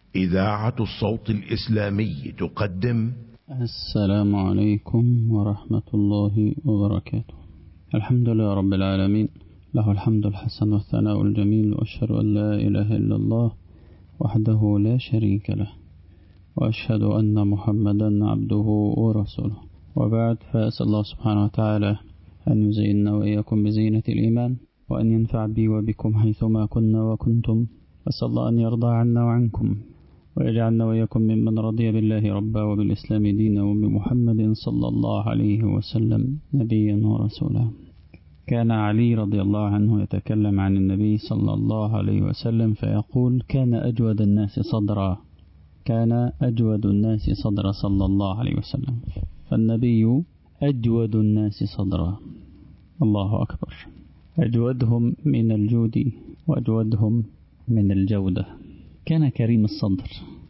إذاعة الصوت الإسلامي تقدم السلام عليكم ورحمة الله وبركاته الحمد لله رب العالمين له الحمد الحسن والثناء الجميل وأشهد أن لا إله إلا الله وحده لا شريك له وأشهد أن محمدا عبده ورسوله وبعد فأسأل الله سبحانه وتعالى أن يزيننا وإياكم بزينة الإيمان وأن ينفع بي وبكم حيثما كنا وكنتم أسأل الله أن يرضى عنا وعنكم ويجعلنا وإياكم ممن رضي بالله ربا وبالإسلام دينا وبمحمد صلى الله عليه وسلم نبيا ورسولا كان علي رضي الله عنه يتكلم عن النبي صلى الله عليه وسلم فيقول كان أجود الناس صدرا كان أجود الناس صدرا صلى الله عليه وسلم فالنبي أجود الناس صدرا الله أكبر أجودهم من الجود وأجودهم من الجودة كان كريم الصدر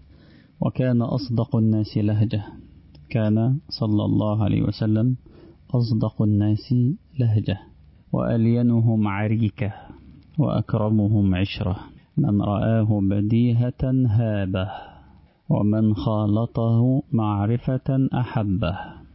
وكان أصدق الناس لهجة كان صلى الله عليه وسلم أصدق الناس لهجة وألينهم عريكة وأكرمهم عشرة من رآه بديهة هابه ومن خالطه معرفة أحبه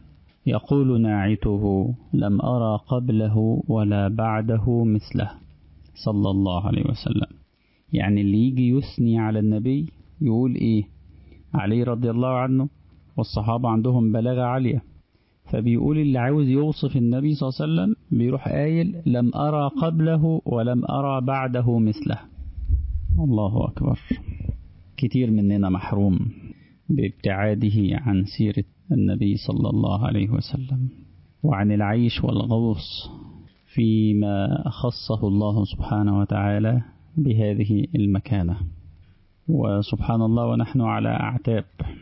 يقول ناعته لم أرى قبله ولا بعده مثله صلى الله عليه وسلم يعني اللي يجي يثني على النبي يقول إيه علي رضي الله عنه والصحابة عندهم بلاغة عالية فبيقول اللي عاوز يوصف النبي صلى الله عليه وسلم بيروح قايل لم أرى قبله ولم أرى بعده مثله الله أكبر كتير مننا محروم بابتعاده عن سيرة النبي صلى الله عليه وسلم وعن العيش والغوص فيما خصه الله سبحانه وتعالى بهذه المكانة وسبحان الله ونحن على أعتاب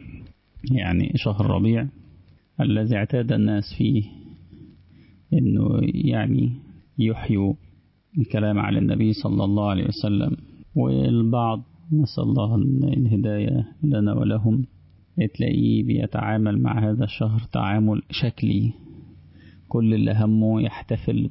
يعني شهر ربيع الذي اعتاد الناس فيه أنه يعني يحيوا الكلام على النبي صلى الله عليه وسلم والبعض نسأل الله الهداية لنا ولهم تلاقيه بيتعامل مع هذا الشهر تعامل شكلي كل اللي همه يحتفل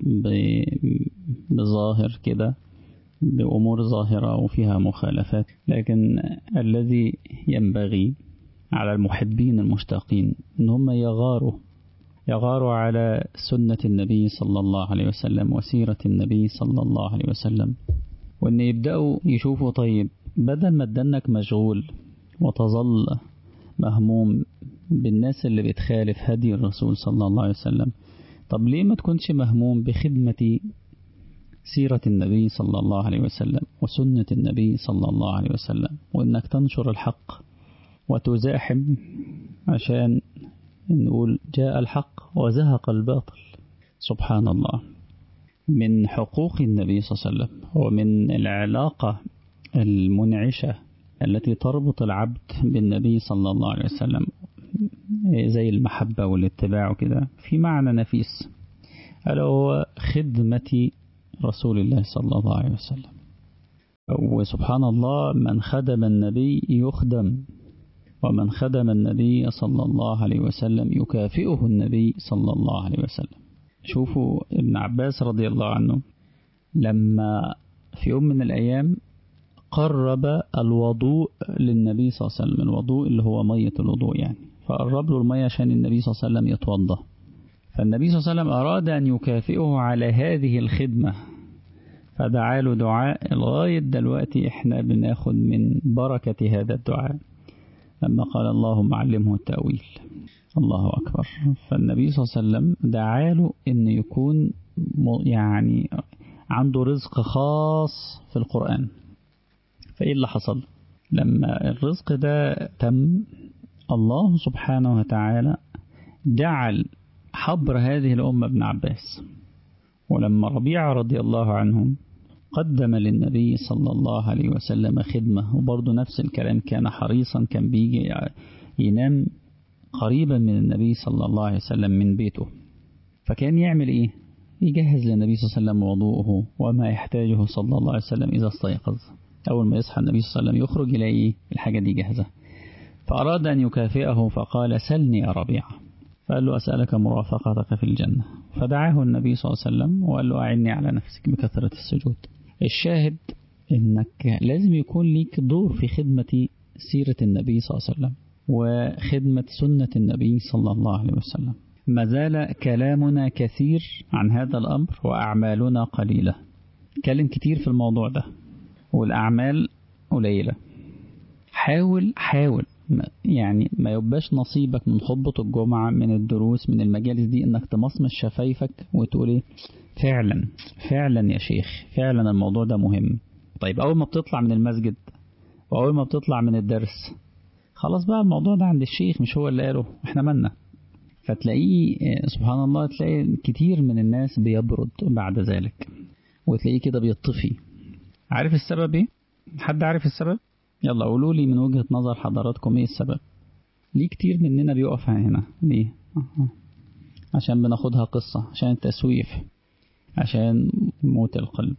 بظاهر كده بأمور ظاهرة وفيها مخالفات لكن الذي ينبغي على المحبين المشتاقين ان هم يغاروا يغاروا على سنة النبي صلى الله عليه وسلم وسيرة النبي صلى الله عليه وسلم وان يبدأوا يشوفوا طيب بدل ما تدنك مشغول وتظل مهموم بالناس اللي بتخالف هدي الرسول صلى الله عليه وسلم طب ليه ما تكونش مهموم بخدمة سيرة النبي صلى الله عليه وسلم وسنة النبي صلى الله عليه وسلم وإنك تنشر الحق وتزاحم عشان نقول جاء الحق وزهق الباطل سبحان الله من حقوق النبي صلى الله عليه وسلم ومن العلاقة المنعشة التي تربط العبد بالنبي صلى الله عليه وسلم زي المحبة والاتباع وكده في معنى نفيس ألا هو خدمة رسول الله صلى الله عليه وسلم وسبحان الله من خدم النبي يخدم ومن خدم النبي صلى الله عليه وسلم يكافئه النبي صلى الله عليه وسلم شوفوا ابن عباس رضي الله عنه لما في يوم من الأيام قرب الوضوء للنبي صلى الله عليه وسلم الوضوء اللي هو مية الوضوء يعني فقرب له المية عشان النبي صلى الله عليه وسلم يتوضأ فالنبي صلى الله عليه وسلم أراد أن يكافئه على هذه الخدمة فدعا له دعاء لغاية دلوقتي احنا بناخد من بركة هذا الدعاء لما قال اللهم علمه التأويل الله أكبر فالنبي صلى الله عليه وسلم دعا له أن يكون يعني عنده رزق خاص في القرآن فإيه اللي حصل لما الرزق ده تم الله سبحانه وتعالى جعل حبر هذه الأمة ابن عباس ولما ربيعة رضي الله عنهم قدم للنبي صلى الله عليه وسلم خدمة وبرضه نفس الكلام كان حريصا كان بيجي ينام قريبا من النبي صلى الله عليه وسلم من بيته فكان يعمل ايه يجهز للنبي صلى الله عليه وسلم وضوءه وما يحتاجه صلى الله عليه وسلم إذا استيقظ أول ما يصحى النبي صلى الله عليه وسلم يخرج يلاقي الحاجة دي جاهزة فأراد أن يكافئه فقال سلني يا ربيعة فقال له أسألك مرافقتك في الجنة فدعاه النبي صلى الله عليه وسلم وقال له أعني على نفسك بكثرة السجود الشاهد إنك لازم يكون ليك دور في خدمة سيرة النبي صلى الله عليه وسلم وخدمة سنة النبي صلى الله عليه وسلم ما زال كلامنا كثير عن هذا الأمر وأعمالنا قليلة كلم كتير في الموضوع ده والأعمال قليلة حاول حاول يعني ما يبقاش نصيبك من خطبة الجمعة من الدروس من المجالس دي انك تمصمص شفايفك وتقول ايه فعلا فعلا يا شيخ فعلا الموضوع ده مهم طيب اول ما بتطلع من المسجد واول ما بتطلع من الدرس خلاص بقى الموضوع ده عند الشيخ مش هو اللي قاله احنا مالنا فتلاقيه سبحان الله تلاقي كتير من الناس بيبرد بعد ذلك وتلاقيه كده بيطفي عارف السبب ايه حد عارف السبب يلا قولوا لي من وجهة نظر حضراتكم ايه السبب ليه كتير مننا بيقف هنا ليه عشان بناخدها قصة عشان التسويف عشان موت القلب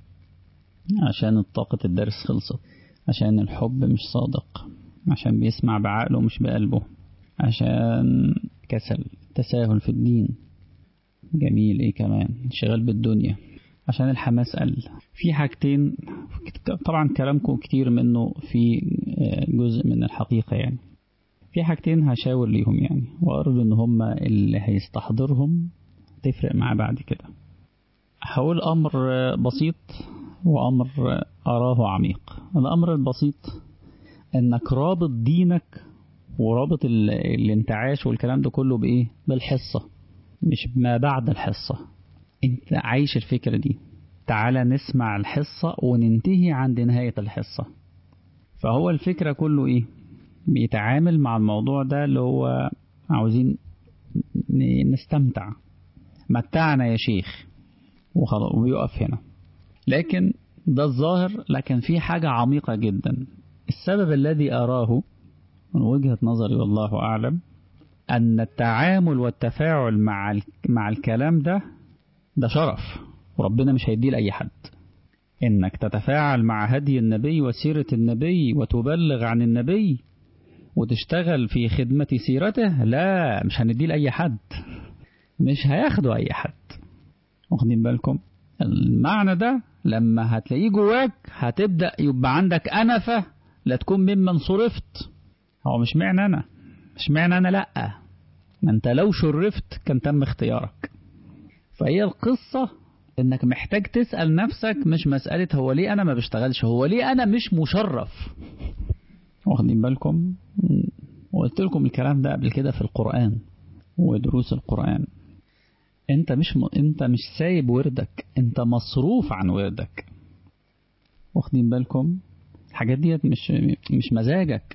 عشان طاقة الدرس خلصت عشان الحب مش صادق عشان بيسمع بعقله مش بقلبه عشان كسل تساهل في الدين جميل ايه كمان انشغال بالدنيا عشان الحماس قل في حاجتين طبعا كلامكم كتير منه في جزء من الحقيقة يعني في حاجتين هشاور ليهم يعني وأرجو إن هما اللي هيستحضرهم تفرق معاه بعد كده هقول أمر بسيط وأمر أراه عميق الأمر البسيط إنك رابط دينك ورابط الانتعاش والكلام ده كله بإيه بالحصة مش ما بعد الحصة انت عايش الفكرة دي تعالى نسمع الحصة وننتهي عند نهاية الحصة فهو الفكرة كله ايه بيتعامل مع الموضوع ده اللي هو عاوزين نستمتع متعنا يا شيخ وخلاص وبيقف هنا لكن ده الظاهر لكن في حاجة عميقة جدا السبب الذي أراه من وجهة نظري والله أعلم أن التعامل والتفاعل مع مع الكلام ده ده شرف وربنا مش هيديه لأي حد إنك تتفاعل مع هدي النبي وسيرة النبي وتبلغ عن النبي وتشتغل في خدمة سيرته لا مش هنديه لأي حد مش هياخده أي حد واخدين بالكم المعنى ده لما هتلاقيه جواك هتبدأ يبقى عندك أنفة لا تكون ممن صرفت هو مش معنى أنا مش معنى أنا لأ ما أنت لو شرفت كان تم اختيارك فهي القصة انك محتاج تسأل نفسك مش مسألة هو ليه انا ما بشتغلش هو ليه انا مش مشرف واخدين بالكم وقلت لكم الكلام ده قبل كده في القرآن ودروس القرآن انت مش م... انت مش سايب وردك انت مصروف عن وردك واخدين بالكم الحاجات ديت مش مش مزاجك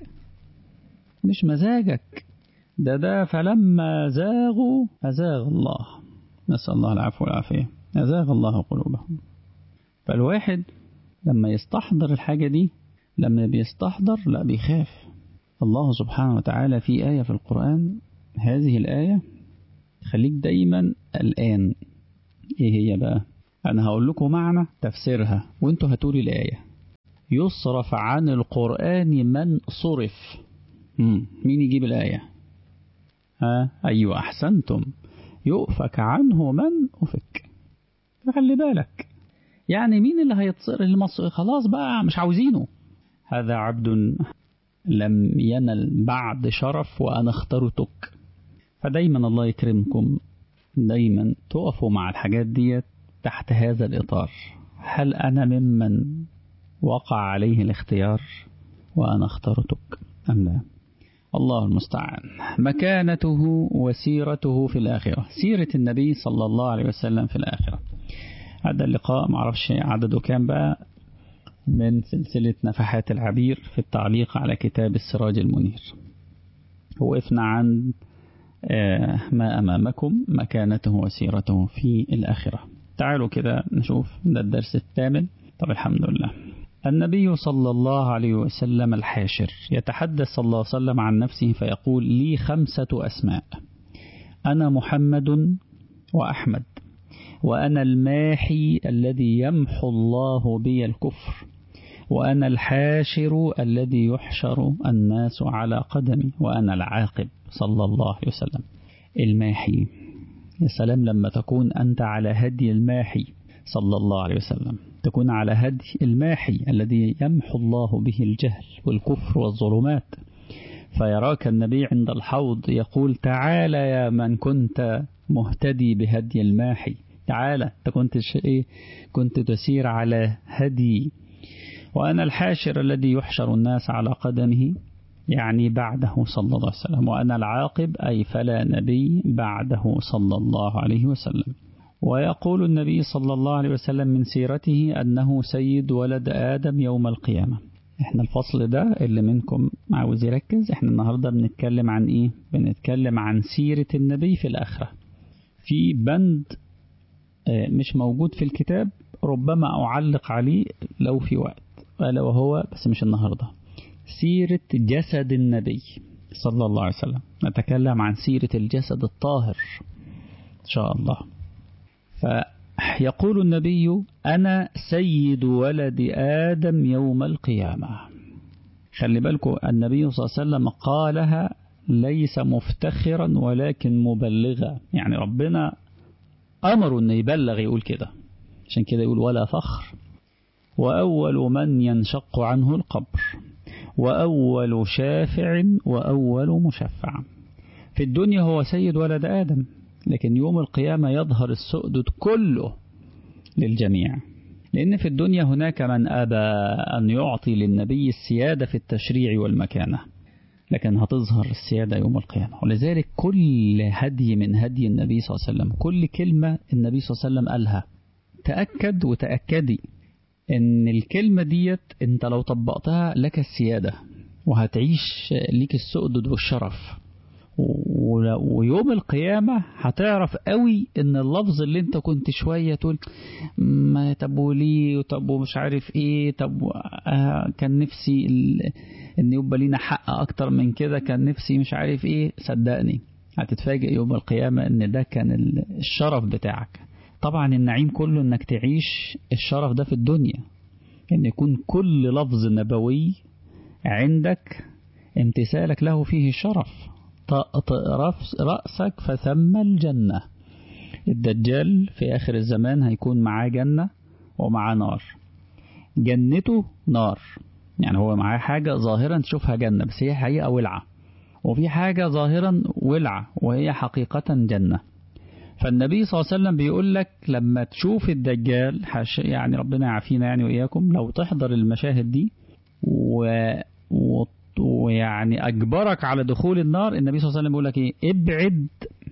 مش مزاجك ده ده فلما زاغوا أزاغ الله نسأل الله العفو والعافية أزاغ الله قلوبهم فالواحد لما يستحضر الحاجة دي لما بيستحضر لا بيخاف الله سبحانه وتعالى في آية في القرآن هذه الآية خليك دايما الآن إيه هي بقى أنا هقول لكم معنى تفسيرها وانتوا هتقولي الآية يصرف عن القرآن من صرف مم. مين يجيب الآية ها أيوة أحسنتم يؤفك عنه من أفك فخلي بالك يعني مين اللي هيتصر اللي مصر خلاص بقى مش عاوزينه هذا عبد لم ينل بعد شرف وأنا اخترتك فدايما الله يكرمكم دايما تقفوا مع الحاجات ديت تحت هذا الإطار هل أنا ممن وقع عليه الاختيار وأنا اخترتك أم لا الله المستعان مكانته وسيرته في الآخرة سيرة النبي صلى الله عليه وسلم في الآخرة هذا اللقاء معرفش عدده كام بقى من سلسلة نفحات العبير في التعليق على كتاب السراج المنير وقفنا عند ما أمامكم مكانته وسيرته في الآخرة تعالوا كده نشوف ده الدرس الثامن طب الحمد لله النبي صلى الله عليه وسلم الحاشر يتحدث صلى الله عليه وسلم عن نفسه فيقول لي خمسة أسماء أنا محمد وأحمد وأنا الماحي الذي يمحو الله بي الكفر وأنا الحاشر الذي يحشر الناس على قدمي وأنا العاقب صلى الله عليه وسلم الماحي يا سلام لما تكون أنت على هدي الماحي صلى الله عليه وسلم تكون على هدي الماحي الذي يمحو الله به الجهل والكفر والظلمات فيراك النبي عند الحوض يقول تعالى يا من كنت مهتدي بهدي الماحي تعالى انت كنت ايه كنت تسير على هدي وأنا الحاشر الذي يحشر الناس على قدمه يعني بعده صلى الله عليه وسلم وأنا العاقب أي فلا نبي بعده صلى الله عليه وسلم ويقول النبي صلى الله عليه وسلم من سيرته أنه سيد ولد آدم يوم القيامة احنا الفصل ده اللي منكم عاوز يركز احنا النهاردة بنتكلم عن ايه بنتكلم عن سيرة النبي في الآخرة في بند مش موجود في الكتاب ربما أعلق عليه لو في وقت ألا وهو بس مش النهاردة سيرة جسد النبي صلى الله عليه وسلم نتكلم عن سيرة الجسد الطاهر إن شاء الله فيقول النبي أنا سيد ولد آدم يوم القيامة خلي بالكم النبي صلى الله عليه وسلم قالها ليس مفتخرا ولكن مبلغا يعني ربنا أمره أن يبلغ يقول كده عشان كده يقول ولا فخر وأول من ينشق عنه القبر وأول شافع وأول مشفع في الدنيا هو سيد ولد آدم لكن يوم القيامة يظهر السؤدد كله للجميع لأن في الدنيا هناك من أبى أن يعطي للنبي السيادة في التشريع والمكانة لكن هتظهر السيادة يوم القيامة ولذلك كل هدي من هدي النبي صلى الله عليه وسلم كل كلمة النبي صلى الله عليه وسلم قالها تأكد وتأكدي ان الكلمة ديت انت لو طبقتها لك السيادة وهتعيش ليك السؤدد والشرف ويوم القيامة هتعرف قوي ان اللفظ اللي انت كنت شوية تقول ما طب وليه طب ومش عارف ايه طب آه كان نفسي ان يبقى لينا حق اكتر من كده كان نفسي مش عارف ايه صدقني هتتفاجئ يوم القيامة ان ده كان الشرف بتاعك طبعا النعيم كله انك تعيش الشرف ده في الدنيا ان يكون كل لفظ نبوي عندك امتثالك له فيه شرف طأطئ رأسك فثم الجنة الدجال في آخر الزمان هيكون معاه جنة ومعاه نار جنته نار يعني هو معاه حاجة ظاهرا تشوفها جنة بس هي حقيقة ولعة وفي حاجة ظاهرا ولعة وهي حقيقة جنة فالنبي صلى الله عليه وسلم بيقول لك لما تشوف الدجال يعني ربنا يعافينا يعني وإياكم لو تحضر المشاهد دي و... و... ويعني أجبرك على دخول النار النبي صلى الله عليه وسلم بيقول لك إيه ابعد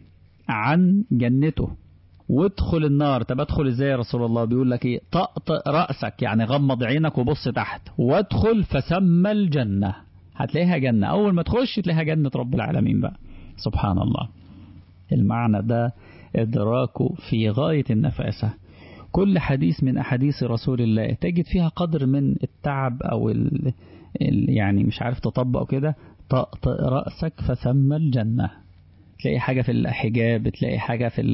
عن جنته وادخل النار طب ادخل ازاي يا رسول الله بيقول لك ايه طقطق رأسك يعني غمض عينك وبص تحت وادخل فسمى الجنة هتلاقيها جنة أول ما تخش تلاقيها جنة رب العالمين بقى سبحان الله المعنى ده إدراكه في غاية النفاسة كل حديث من أحاديث رسول الله تجد فيها قدر من التعب أو ال ال يعني مش عارف تطبق كده طأطئ رأسك فثم الجنة تلاقي حاجة في الحجاب تلاقي حاجة في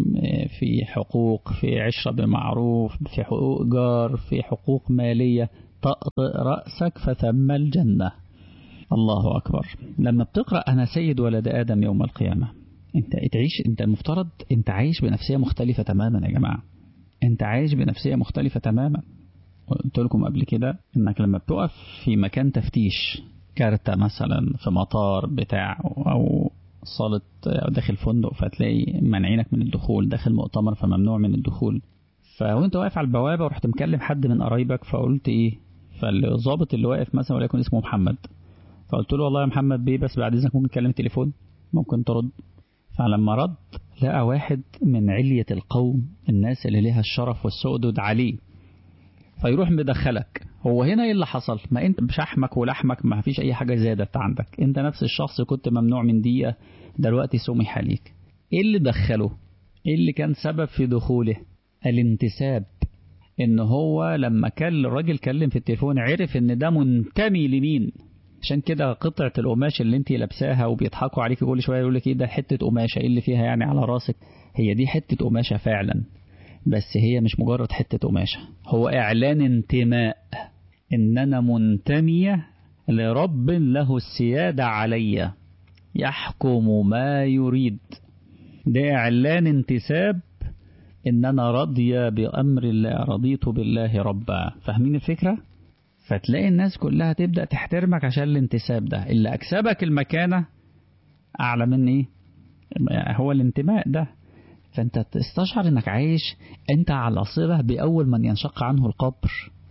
في حقوق في عشرة بمعروف في حقوق جار في حقوق مالية طأطئ رأسك فثم الجنة الله أكبر لما بتقرأ أنا سيد ولد آدم يوم القيامة انت تعيش انت المفترض انت عايش بنفسية مختلفة تماما يا جماعة انت عايش بنفسية مختلفة تماما قلت لكم قبل كده انك لما بتقف في مكان تفتيش كارتة مثلا في مطار بتاع او صالة أو داخل فندق فتلاقي منعينك من الدخول داخل مؤتمر فممنوع من الدخول فوانت واقف على البوابة ورحت مكلم حد من قرايبك فقلت ايه فالظابط اللي واقف مثلا وليكن اسمه محمد فقلت له والله يا محمد بيه بس بعد اذنك ممكن تكلم تليفون ممكن ترد فلما رد لقى واحد من علية القوم الناس اللي ليها الشرف والسؤدد عليه فيروح مدخلك هو هنا ايه اللي حصل ما انت بشحمك ولحمك ما فيش اي حاجة زادت عندك انت نفس الشخص كنت ممنوع من دقيقة دلوقتي سمح ليك ايه اللي دخله ايه اللي كان سبب في دخوله الانتساب ان هو لما كان الراجل كلم في التليفون عرف ان ده منتمي لمين عشان كده قطعة القماش اللي انت لابساها وبيضحكوا عليك كل شوية يقول لك ايه ده حتة قماشة ايه اللي فيها يعني على راسك هي دي حتة قماشة فعلا بس هي مش مجرد حتة قماشة هو اعلان انتماء ان انا منتمية لرب له السيادة علي يحكم ما يريد ده اعلان انتساب إن أنا راضية بأمر الله رضيت بالله ربا فاهمين الفكرة؟ فتلاقي الناس كلها تبدأ تحترمك عشان الانتساب ده اللي أكسبك المكانة أعلى من إيه؟ هو الانتماء ده فأنت تستشعر إنك عايش أنت على صلة بأول من ينشق عنه القبر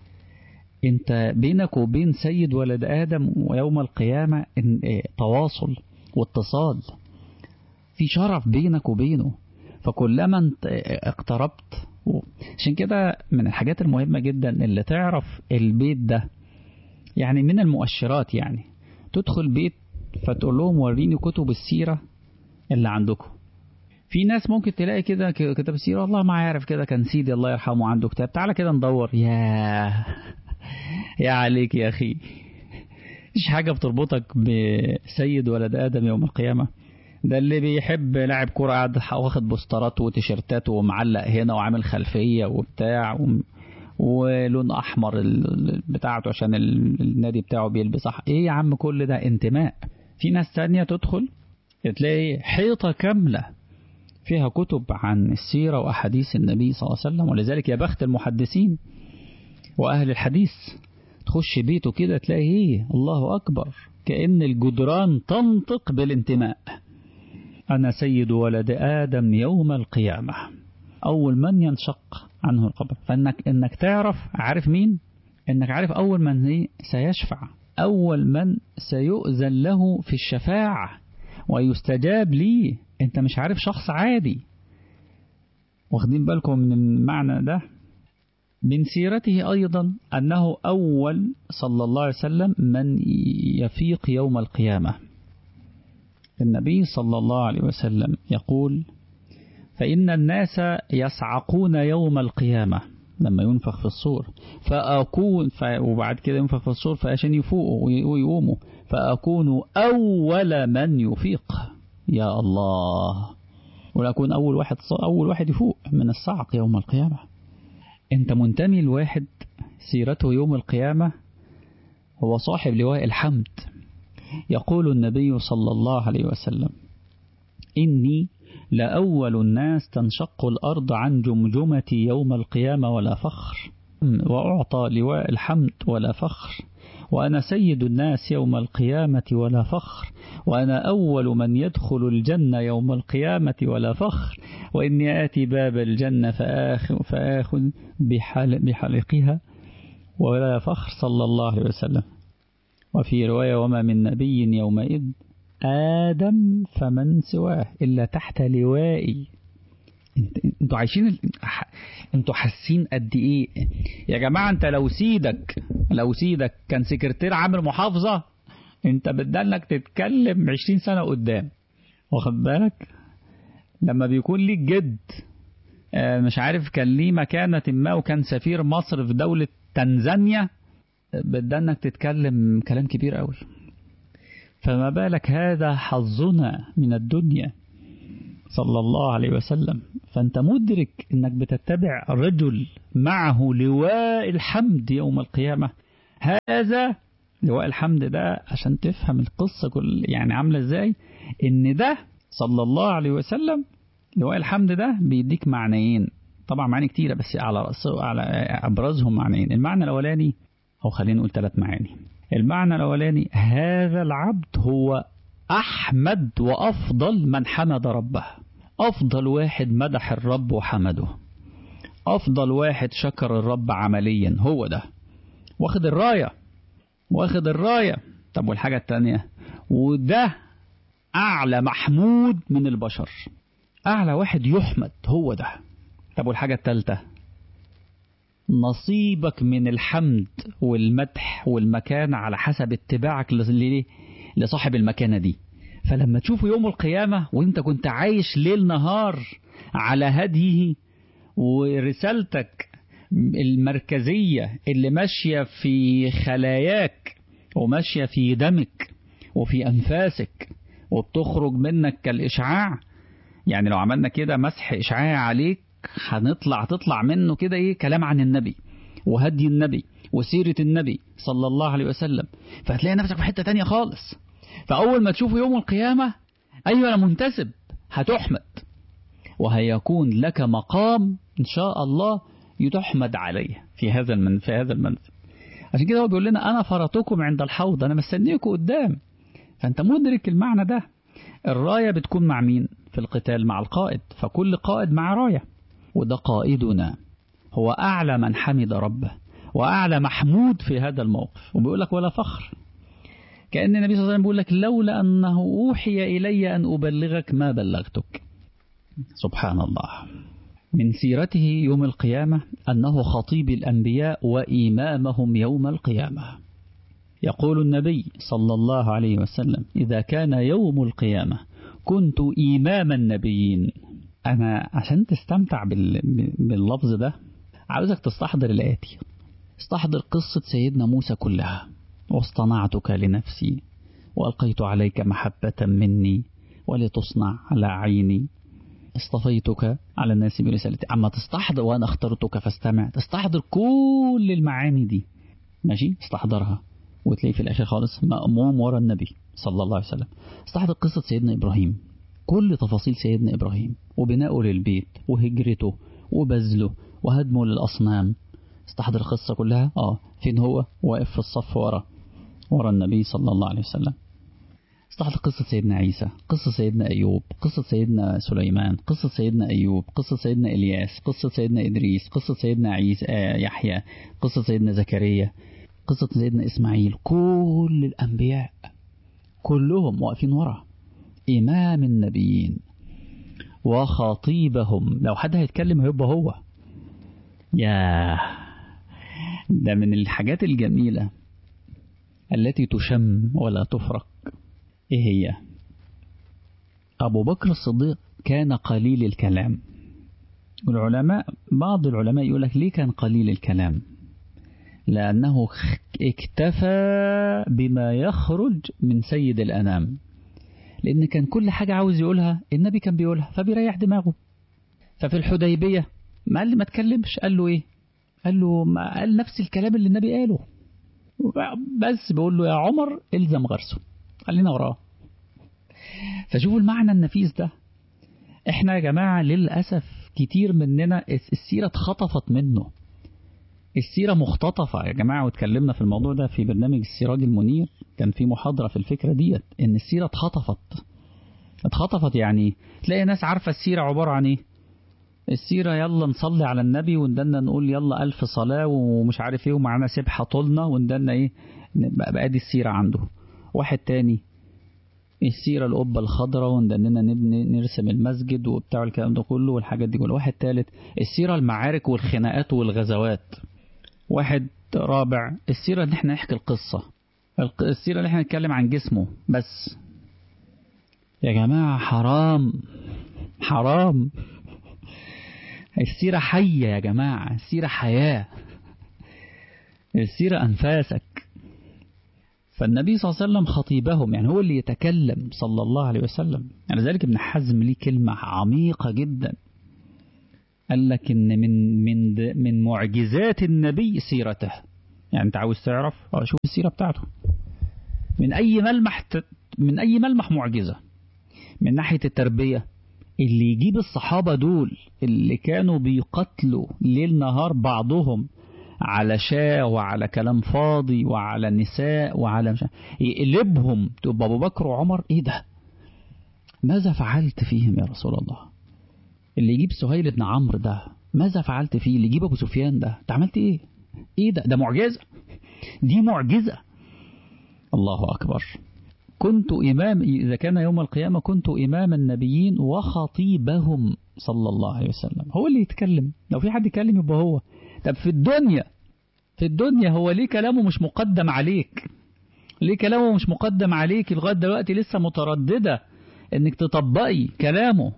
أنت بينك وبين سيد ولد آدم ويوم القيامة إن تواصل واتصال في شرف بينك وبينه فكلما انت اقتربت عشان كده من الحاجات المهمة جدا اللي تعرف البيت ده يعني من المؤشرات يعني تدخل بيت فتقول لهم وريني كتب السيرة اللي عندكم في ناس ممكن تلاقي كده كتاب السيرة والله ما عارف كده كان سيدي الله يرحمه عنده كتاب تعالى كده ندور يا يا عليك يا أخي مش حاجة بتربطك بسيد ولد آدم يوم القيامة ده اللي بيحب لاعب كورة قاعد واخد بوسترات وتيشيرتات ومعلق هنا وعامل خلفية وبتاع و... ولون أحمر بتاعته عشان النادي بتاعه بيلبس أحمر إيه يا عم كل ده انتماء في ناس تانية تدخل تلاقي حيطة كاملة فيها كتب عن السيرة وأحاديث النبي صلى الله عليه وسلم ولذلك يا بخت المحدثين وأهل الحديث تخش بيته كده تلاقي ايه الله أكبر كأن الجدران تنطق بالانتماء أنا سيد ولد آدم يوم القيامة أول من ينشق عنه القبر فإنك إنك تعرف عارف مين إنك عارف أول من سيشفع أول من سيؤذن له في الشفاعة ويستجاب ليه أنت مش عارف شخص عادي واخدين بالكم من المعنى ده من سيرته أيضا أنه أول صلى الله عليه وسلم من يفيق يوم القيامة النبي صلى الله عليه وسلم يقول فإن الناس يصعقون يوم القيامة لما ينفخ في الصور فأكون ف... وبعد كده ينفخ في الصور فعشان يفوقوا ويقوموا فأكون أول من يفيق يا الله ولأكون أول واحد أول واحد يفوق من الصعق يوم القيامة أنت منتمي لواحد سيرته يوم القيامة هو صاحب لواء الحمد يقول النبي صلى الله عليه وسلم إني لأول الناس تنشق الأرض عن جمجمتي يوم القيامة ولا فخر وأعطى لواء الحمد ولا فخر وأنا سيد الناس يوم القيامة ولا فخر وأنا أول من يدخل الجنة يوم القيامة ولا فخر وإني آتي باب الجنة فآخذ, فآخذ بحل بحلقها ولا فخر صلى الله عليه وسلم وفي رواية وما من نبي يومئذ آدم فمن سواه إلا تحت لوائي انتوا عايشين انتوا حاسين قد ايه يا جماعة انت لو سيدك لو سيدك كان سكرتير عامل محافظة انت بدلك تتكلم عشرين سنة قدام واخد بالك لما بيكون ليك جد مش عارف كان ليه مكانة ما وكان سفير مصر في دولة تنزانيا بدلك تتكلم كلام كبير قوي فما بالك هذا حظنا من الدنيا صلى الله عليه وسلم فأنت مدرك أنك بتتبع رجل معه لواء الحمد يوم القيامة هذا لواء الحمد ده عشان تفهم القصة كل يعني عاملة ازاي ان ده صلى الله عليه وسلم لواء الحمد ده بيديك معنيين طبعا معاني كتيرة بس على رأسه على أبرزهم معنيين المعنى الأولاني أو خلينا نقول ثلاث معاني المعنى الأولاني هذا العبد هو أحمد وأفضل من حمد ربه أفضل واحد مدح الرب وحمده أفضل واحد شكر الرب عمليا هو ده واخد الراية واخد الراية طب والحاجة التانية وده أعلى محمود من البشر أعلى واحد يحمد هو ده طب والحاجة التالتة نصيبك من الحمد والمدح والمكان على حسب اتباعك لصاحب المكانة دي فلما تشوفه يوم القيامة وانت كنت عايش ليل نهار على هديه ورسالتك المركزية اللي ماشية في خلاياك وماشية في دمك وفي أنفاسك وبتخرج منك كالإشعاع يعني لو عملنا كده مسح إشعاعي عليك هنطلع تطلع منه كده إيه كلام عن النبي وهدي النبي وسيرة النبي صلى الله عليه وسلم فهتلاقي نفسك في حتة تانية خالص فأول ما تشوفه يوم القيامة أيوة أنا منتسب هتحمد وهيكون لك مقام إن شاء الله تحمد عليه في هذا المن في هذا المنزل عشان كده هو بيقول لنا أنا فرطكم عند الحوض أنا مستنيكم قدام فأنت مدرك المعنى ده الراية بتكون مع مين في القتال مع القائد فكل قائد مع راية وده قائدنا هو أعلى من حمد ربه وأعلى محمود في هذا الموقف وبيقول لك ولا فخر كأن النبي صلى الله عليه وسلم بيقول لك لولا أنه أوحي إلي أن أبلغك ما بلغتك سبحان الله من سيرته يوم القيامة أنه خطيب الأنبياء وإمامهم يوم القيامة يقول النبي صلى الله عليه وسلم إذا كان يوم القيامة كنت إمام النبيين أنا عشان تستمتع باللفظ ده عاوزك تستحضر الآتي استحضر قصة سيدنا موسى كلها واصطنعتك لنفسي وألقيت عليك محبة مني ولتصنع على عيني اصطفيتك على الناس برسالتي أما تستحضر وأنا اخترتك فاستمع تستحضر كل المعاني دي ماشي استحضرها وتلاقي في الآخر خالص مأموم ورا النبي صلى الله عليه وسلم استحضر قصة سيدنا إبراهيم كل تفاصيل سيدنا إبراهيم وبناؤه للبيت وهجرته وبذله وهدمه للأصنام استحضر القصة كلها اه فين هو واقف في الصف ورا ورا النبي صلى الله عليه وسلم استحضر قصة سيدنا عيسى قصة سيدنا أيوب قصة سيدنا سليمان قصة سيدنا أيوب قصة سيدنا إلياس قصة سيدنا إدريس قصة سيدنا عيسى آه يحيى قصة سيدنا زكريا قصة سيدنا إسماعيل كل الأنبياء كلهم واقفين ورا إمام النبيين وخطيبهم لو حد هيتكلم هيبقى هو يا ده من الحاجات الجميلة التي تشم ولا تفرق ايه هي ابو بكر الصديق كان قليل الكلام العلماء بعض العلماء يقول لك ليه كان قليل الكلام لأنه اكتفى بما يخرج من سيد الأنام لأن كان كل حاجة عاوز يقولها النبي كان بيقولها فبيريح دماغه ففي الحديبية ما قال ما تكلمش قال له ايه قال له ما قال نفس الكلام اللي النبي قاله بس بيقول له يا عمر الزم غرسه خلينا وراه فشوفوا المعنى النفيس ده احنا يا جماعة للأسف كتير مننا السيرة اتخطفت منه السيرة مختطفة يا جماعة واتكلمنا في الموضوع ده في برنامج السراج المنير كان في محاضرة في الفكرة ديت ان السيرة اتخطفت اتخطفت يعني تلاقي ناس عارفة السيرة عبارة عن ايه السيرة يلا نصلي على النبي وندنا نقول يلا ألف صلاة ومش عارف ايه ومعانا سبحة طولنا وندنا ايه بقى دي السيرة عنده واحد تاني السيرة القبة الخضراء وندنا نبني نرسم المسجد وبتاع الكلام ده كله والحاجات دي كلها واحد تالت السيرة المعارك والخناقات والغزوات واحد رابع السيرة ان احنا نحكي القصة السيرة اللي احنا نتكلم عن جسمه بس يا جماعة حرام حرام السيرة حية يا جماعة السيرة حياة السيرة أنفاسك فالنبي صلى الله عليه وسلم خطيبهم يعني هو اللي يتكلم صلى الله عليه وسلم يعني ذلك ابن حزم ليه كلمة عميقة جدا قال لك ان من من من معجزات النبي سيرته يعني انت عاوز تعرف شوف السيرة بتاعته من اي ملمح من اي ملمح معجزة من ناحية التربية اللي يجيب الصحابة دول اللي كانوا بيقتلوا ليل نهار بعضهم على شاة وعلى كلام فاضي وعلى نساء وعلى مش يقلبهم تبقى أبو بكر وعمر إيه ده ماذا فعلت فيهم يا رسول الله اللي يجيب سهيل بن عمرو ده ماذا فعلت فيه اللي يجيب أبو سفيان ده انت عملت إيه إيه ده ده معجزة دي معجزة الله أكبر كنت إمام إذا كان يوم القيامة كنت إمام النبيين وخطيبهم صلى الله عليه وسلم هو اللي يتكلم لو في حد يتكلم يبقى هو طب في الدنيا في الدنيا هو ليه كلامه مش مقدم عليك ليه كلامه مش مقدم عليك لغاية دلوقتي لسه مترددة انك تطبقي كلامه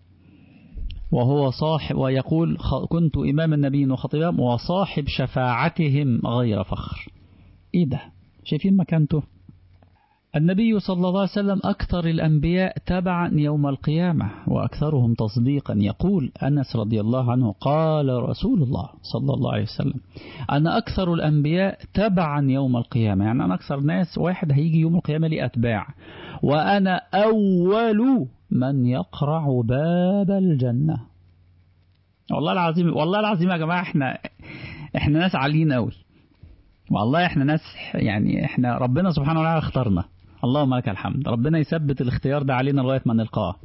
وهو صاحب ويقول كنت إمام النبيين وخطيبهم وصاحب شفاعتهم غير فخر ايه ده شايفين مكانته النبي صلى الله عليه وسلم أكثر الأنبياء تبعا يوم القيامة وأكثرهم تصديقا يقول أنس رضي الله عنه قال رسول الله صلى الله عليه وسلم أنا أكثر الأنبياء تبعا يوم القيامة يعني أنا أكثر ناس واحد هيجي يوم القيامة لي أتباع وأنا أول من يقرع باب الجنة والله العظيم والله العظيم يا جماعة احنا احنا ناس عاليين قوي والله احنا ناس يعني احنا ربنا سبحانه وتعالى اختارنا اللهم لك الحمد ربنا يثبت الاختيار ده علينا لغاية ما نلقاه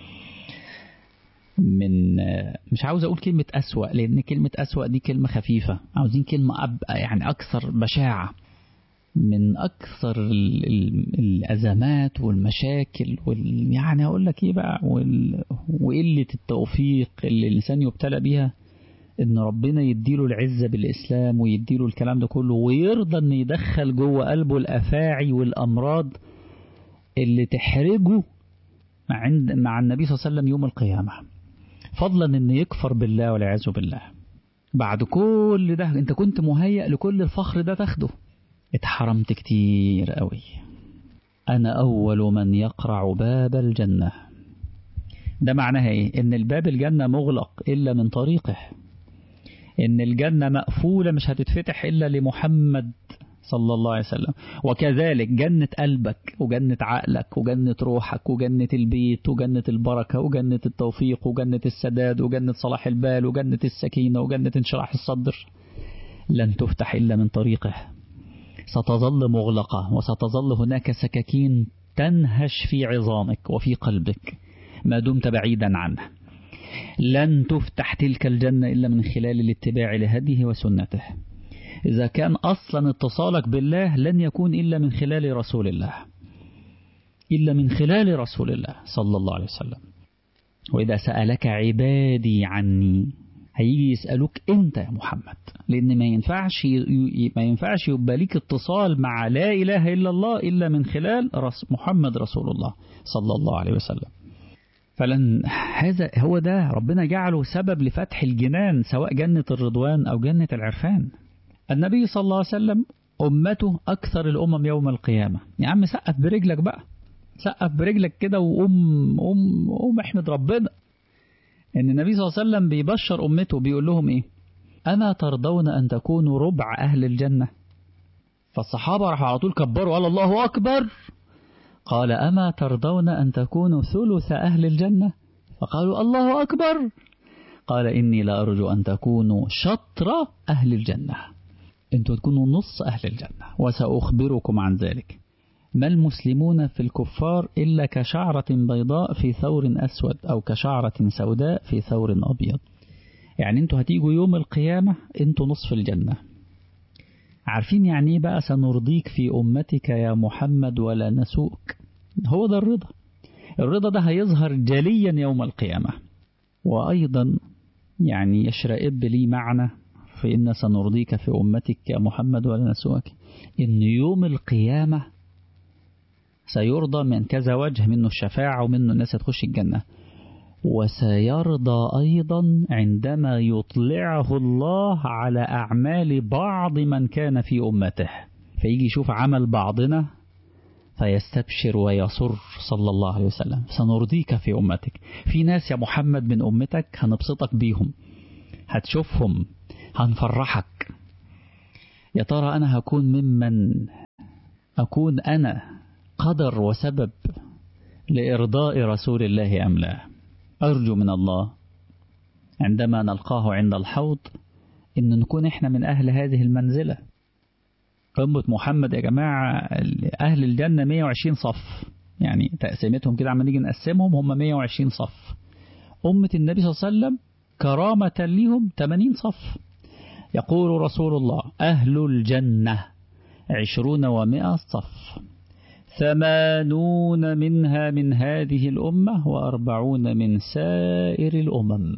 من مش عاوز اقول كلمة أسوأ لأن كلمة أسوأ دي كلمة خفيفة عاوزين كلمة أب يعني أكثر بشاعة من أكثر ال ال الأزمات والمشاكل وال يعني أقول لك إيه بقى وال وقلة التوفيق اللي الإنسان يبتلى بيها إن ربنا يديله العزة بالإسلام ويديله الكلام ده كله ويرضى إن يدخل جوه قلبه الأفاعي والأمراض اللي تحرجه عند مع النبي صلى الله عليه وسلم يوم القيامة فضلا إن يكفر بالله والعياذ بالله بعد كل ده أنت كنت مهيأ لكل الفخر ده تاخده اتحرمت كتير قوي أنا أول من يقرع باب الجنة ده معناها إيه إن الباب الجنة مغلق إلا من طريقه إن الجنة مقفولة مش هتتفتح إلا لمحمد صلى الله عليه وسلم وكذلك جنة قلبك وجنة عقلك وجنة روحك وجنة البيت وجنة البركة وجنة التوفيق وجنة السداد وجنة صلاح البال وجنة السكينة وجنة انشراح الصدر لن تفتح إلا من طريقه ستظل مغلقة وستظل هناك سكاكين تنهش في عظامك وفي قلبك ما دمت بعيدا عنه لن تفتح تلك الجنة إلا من خلال الاتباع لهديه وسنته إذا كان أصلا اتصالك بالله لن يكون إلا من خلال رسول الله إلا من خلال رسول الله صلى الله عليه وسلم وإذا سألك عبادي عني هيجي يسألوك أنت يا محمد لأن ما ينفعش ما ينفعش يبقى ليك اتصال مع لا إله إلا الله إلا من خلال محمد رسول الله صلى الله عليه وسلم فلن هذا هو ده ربنا جعله سبب لفتح الجنان سواء جنة الرضوان أو جنة العرفان النبي صلى الله عليه وسلم أمته أكثر الأمم يوم القيامة يا عم سقف برجلك بقى سقف برجلك كده وقوم قوم قوم احمد ربنا ان النبي صلى الله عليه وسلم بيبشر امته بيقول لهم ايه اما ترضون ان تكونوا ربع اهل الجنه فالصحابه راحوا على طول كبروا قال الله اكبر قال اما ترضون ان تكونوا ثلث اهل الجنه فقالوا الله اكبر قال اني لا ارجو ان تكونوا شطر اهل الجنه انتوا تكونوا نص اهل الجنه وساخبركم عن ذلك ما المسلمون في الكفار إلا كشعرة بيضاء في ثور أسود أو كشعرة سوداء في ثور أبيض يعني انتوا هتيجوا يوم القيامة انتوا نصف الجنة عارفين يعني بقى سنرضيك في أمتك يا محمد ولا نسوءك هو ده الرضا الرضا ده هيظهر جليا يوم القيامة وأيضا يعني يشرئب لي معنى في إن سنرضيك في أمتك يا محمد ولا نسوءك إن يوم القيامة سيرضى من كذا وجه منه الشفاعة ومنه الناس تخش الجنة وسيرضى أيضا عندما يطلعه الله على أعمال بعض من كان في أمته فيجي يشوف عمل بعضنا فيستبشر ويسر صلى الله عليه وسلم سنرضيك في أمتك في ناس يا محمد من أمتك هنبسطك بيهم هتشوفهم هنفرحك يا ترى أنا هكون ممن أكون أنا قدر وسبب لإرضاء رسول الله أم لا أرجو من الله عندما نلقاه عند الحوض إن نكون إحنا من أهل هذه المنزلة أمة محمد يا جماعة أهل الجنة 120 صف يعني تقسيمتهم كده عما نيجي نقسمهم هم 120 صف أمة النبي صلى الله عليه وسلم كرامة لهم 80 صف يقول رسول الله أهل الجنة عشرون ومائة صف ثمانون منها من هذه الأمة وأربعون من سائر الأمم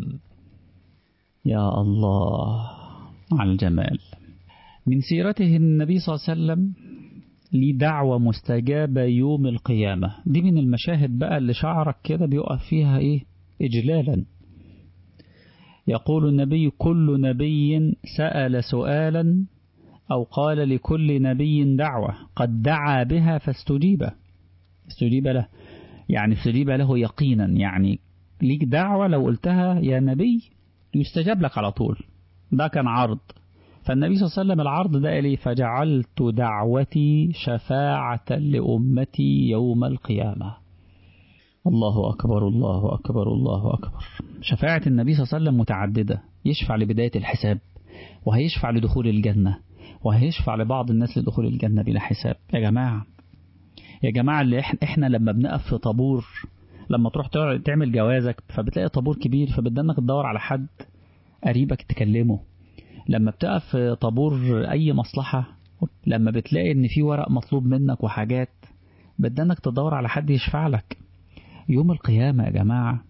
يا الله على الجمال من سيرته النبي صلى الله عليه وسلم ليه دعوة مستجابة يوم القيامة دي من المشاهد بقى اللي شعرك كده بيقف فيها ايه إجلالا يقول النبي كل نبي سأل سؤالا أو قال لكل نبي دعوة قد دعا بها فاستجيب استجيب له يعني استجيب له يقينا يعني ليك دعوة لو قلتها يا نبي يستجاب لك على طول ده كان عرض فالنبي صلى الله عليه وسلم العرض ده لي فجعلت دعوتي شفاعة لأمتي يوم القيامة الله أكبر الله أكبر الله أكبر شفاعة النبي صلى الله عليه وسلم متعددة يشفع لبداية الحساب وهيشفع لدخول الجنة وهيشفع لبعض الناس لدخول الجنة بلا حساب يا جماعة يا جماعة اللي احنا لما بنقف في طابور لما تروح تعمل جوازك فبتلاقي طابور كبير فبدنك تدور على حد قريبك تكلمه لما بتقف في طابور أي مصلحة لما بتلاقي إن في ورق مطلوب منك وحاجات بدنك تدور على حد يشفع لك يوم القيامة يا جماعة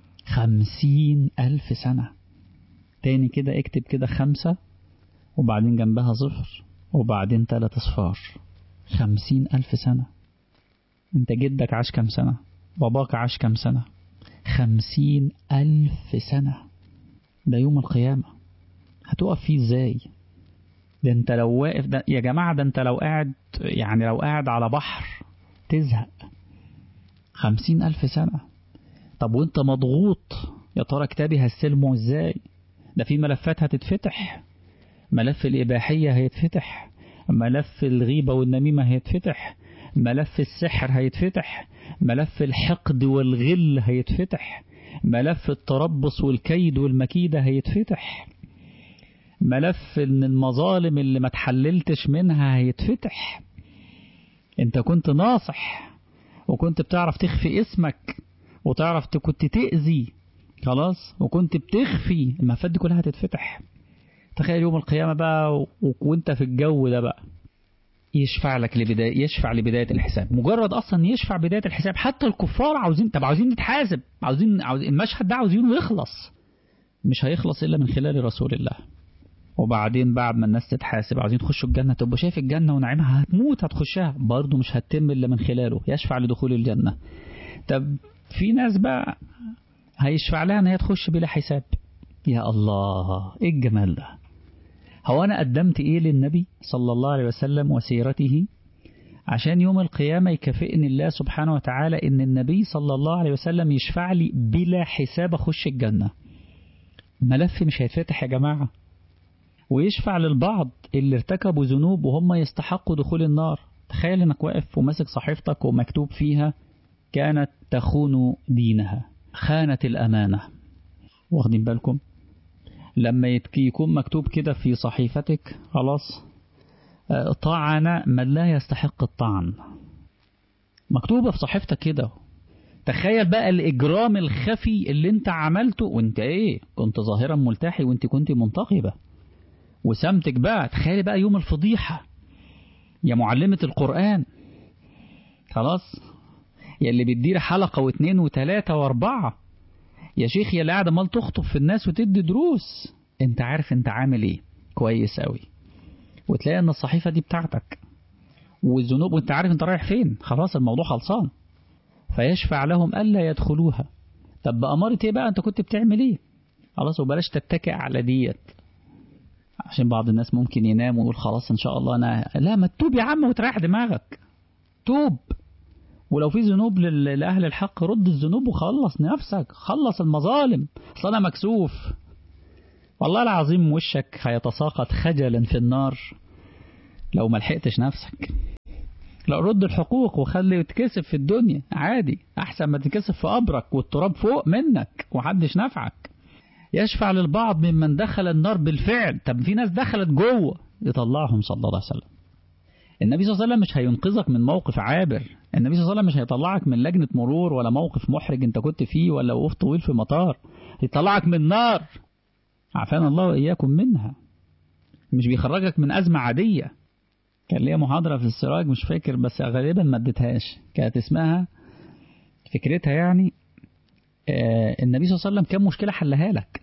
خمسين ألف سنة تاني كده اكتب كده خمسة وبعدين جنبها صفر وبعدين تلات اصفار خمسين ألف سنة انت جدك عاش كام سنة باباك عاش كام سنة خمسين ألف سنة ده يوم القيامة هتقف فيه ازاي ده انت لو واقف ده يا جماعة ده انت لو قاعد يعني لو قاعد على بحر تزهق خمسين ألف سنة طب وانت مضغوط يا ترى كتابي هستلمه ازاي ده في ملفات هتتفتح ملف الإباحية هيتفتح ملف الغيبة والنميمة هيتفتح ملف السحر هيتفتح ملف الحقد والغل هيتفتح ملف التربص والكيد والمكيدة هيتفتح ملف ان المظالم اللي ما تحللتش منها هيتفتح انت كنت ناصح وكنت بتعرف تخفي اسمك وتعرف كنت تأذي خلاص وكنت بتخفي الملفات دي كلها هتتفتح تخيل يوم القيامة بقى و... وانت في الجو ده بقى يشفع لك لبداية يشفع لبداية الحساب مجرد أصلا يشفع بداية الحساب حتى الكفار عاوزين طب عاوزين نتحاسب عاوزين عاوز المشهد ده عاوزينه يخلص مش هيخلص إلا من خلال رسول الله وبعدين بعد ما الناس تتحاسب عاوزين تخشوا الجنة تبقى شايف الجنة ونعيمها هتموت هتخشها برضه مش هتتم إلا من خلاله يشفع لدخول الجنة طب في ناس بقى هيشفع لها ان هي تخش بلا حساب يا الله ايه الجمال ده هو انا قدمت ايه للنبي صلى الله عليه وسلم وسيرته عشان يوم القيامة يكافئني الله سبحانه وتعالى ان النبي صلى الله عليه وسلم يشفع لي بلا حساب اخش الجنة ملف مش هيتفتح يا جماعة ويشفع للبعض اللي ارتكبوا ذنوب وهم يستحقوا دخول النار تخيل انك واقف وماسك صحيفتك ومكتوب فيها كانت تخون دينها خانت الأمانة واخدين بالكم لما يكون مكتوب كده في صحيفتك خلاص طعن من لا يستحق الطعن مكتوبة في صحيفتك كده تخيل بقى الإجرام الخفي اللي انت عملته وانت ايه كنت ظاهرا ملتحي وانت كنت منتقبة وسمتك بقى تخيل بقى يوم الفضيحة يا معلمة القرآن خلاص يا اللي بتدير حلقة واثنين وثلاثة واربعة يا شيخ يا اللي قاعد امال تخطب في الناس وتدي دروس انت عارف انت عامل ايه كويس قوي وتلاقي ان الصحيفة دي بتاعتك والذنوب وانت عارف انت رايح فين خلاص الموضوع خلصان فيشفع لهم ألا يدخلوها طب بأمارة ايه بقى انت كنت بتعمل ايه خلاص وبلاش تتكئ على ديت عشان بعض الناس ممكن ينام ويقول خلاص ان شاء الله انا لا ما تتوب يا عم وتريح دماغك توب ولو في ذنوب لأهل الحق رد الذنوب وخلص نفسك خلص المظالم اصل انا مكسوف والله العظيم وشك هيتساقط خجلا في النار لو ما لحقتش نفسك لا رد الحقوق وخلي يتكسب في الدنيا عادي احسن ما تتكسب في قبرك والتراب فوق منك ومحدش نفعك يشفع للبعض ممن دخل النار بالفعل طب في ناس دخلت جوه يطلعهم صلى الله عليه وسلم النبي صلى الله عليه وسلم مش هينقذك من موقف عابر النبي صلى الله عليه وسلم مش هيطلعك من لجنة مرور ولا موقف محرج انت كنت فيه ولا وقوف طويل في مطار هيطلعك من نار عافانا الله وإياكم منها مش بيخرجك من أزمة عادية كان ليا محاضرة في السراج مش فاكر بس غالبا ما اديتهاش كانت اسمها فكرتها يعني آه النبي صلى الله عليه وسلم كم مشكلة حلها لك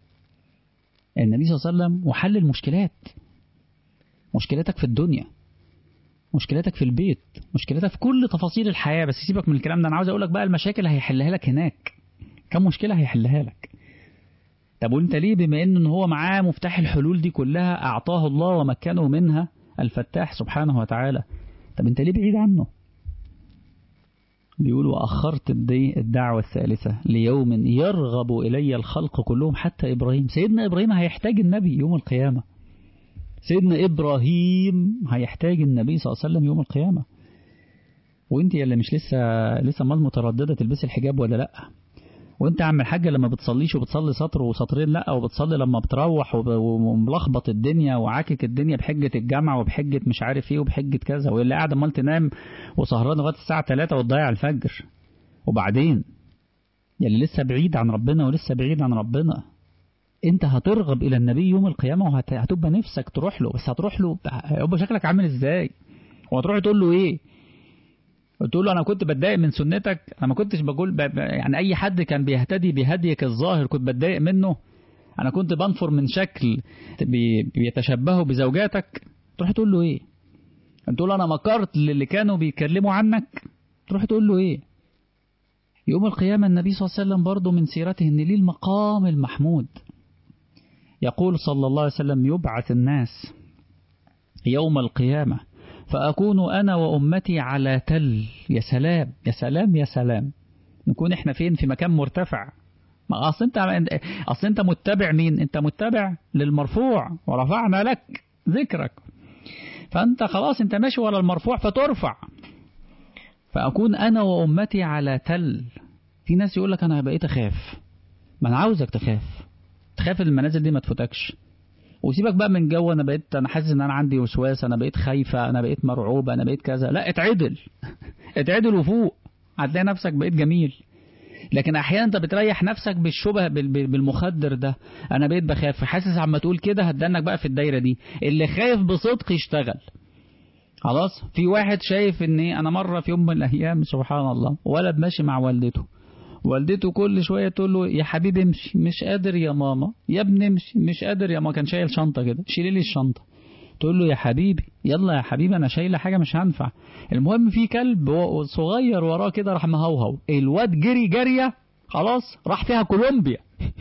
النبي صلى الله عليه وسلم وحل المشكلات مشكلتك في الدنيا مشكلتك في البيت مشكلتك في كل تفاصيل الحياة بس سيبك من الكلام ده أنا عاوز أقول لك بقى المشاكل هيحلها لك هناك كم مشكلة هيحلها لك طب وانت ليه بما ان هو معاه مفتاح الحلول دي كلها أعطاه الله ومكنه منها الفتاح سبحانه وتعالى طب انت ليه بعيد عنه بيقول وأخرت الدعوة الثالثة ليوم يرغب إلي الخلق كلهم حتى إبراهيم سيدنا إبراهيم هيحتاج النبي يوم القيامة سيدنا إبراهيم هيحتاج النبي صلى الله عليه وسلم يوم القيامة وانت اللي مش لسه لسه مال متردده تلبسي الحجاب ولا لا وانت يا عم الحاجه لما بتصليش وبتصلي سطر وسطرين لا وبتصلي لما بتروح وملخبط الدنيا وعاكك الدنيا بحجه الجامعه وبحجه مش عارف ايه وبحجه كذا واللي قاعده امال تنام وسهران لغايه الساعه 3 وتضيع الفجر وبعدين يلي لسه بعيد عن ربنا ولسه بعيد عن ربنا انت هترغب الى النبي يوم القيامه وهتبقى نفسك تروح له بس هتروح له هيبقى شكلك عامل ازاي وهتروح تقول له ايه تقول له انا كنت بتضايق من سنتك انا ما كنتش بقول ب... يعني اي حد كان بيهتدي بهديك الظاهر كنت بتضايق منه انا كنت بنفر من شكل بي... بيتشبهوا بزوجاتك تروح تقول له ايه تقول له انا مكرت للي كانوا بيتكلموا عنك تروح تقول له ايه يوم القيامة النبي صلى الله عليه وسلم برضه من سيرته ان ليه المقام المحمود يقول صلى الله عليه وسلم يبعث الناس يوم القيامة فأكون أنا وأمتي على تل يا سلام يا سلام يا سلام نكون إحنا فين في مكان مرتفع ما أصل أنت أصل أنت متبع مين أنت متبع للمرفوع ورفعنا لك ذكرك فأنت خلاص أنت ماشي ورا المرفوع فترفع فأكون أنا وأمتي على تل في ناس يقول لك أنا بقيت أخاف ما أنا عاوزك تخاف تخاف المنازل دي ما تفوتكش وسيبك بقى من جو انا بقيت انا حاسس ان انا عندي وسواس انا بقيت خايفه انا بقيت مرعوبه انا بقيت كذا لا اتعدل اتعدل وفوق هتلاقي نفسك بقيت جميل لكن احيانا انت بتريح نفسك بالشبه بالمخدر ده انا بقيت بخاف حاسس عما تقول كده هتدنك بقى في الدايره دي اللي خايف بصدق يشتغل خلاص في واحد شايف ان انا مره في يوم من الايام سبحان الله ولد ماشي مع والدته والدته كل شويه تقول له يا حبيبي امشي مش قادر يا ماما يا ابني امشي مش قادر يا ماما كان شايل شنطه كده شيلي لي الشنطه تقول له يا حبيبي يلا يا حبيبي انا شايله حاجه مش هنفع المهم في كلب صغير وراه كده راح مهوهو الواد جري جاريه خلاص راح فيها كولومبيا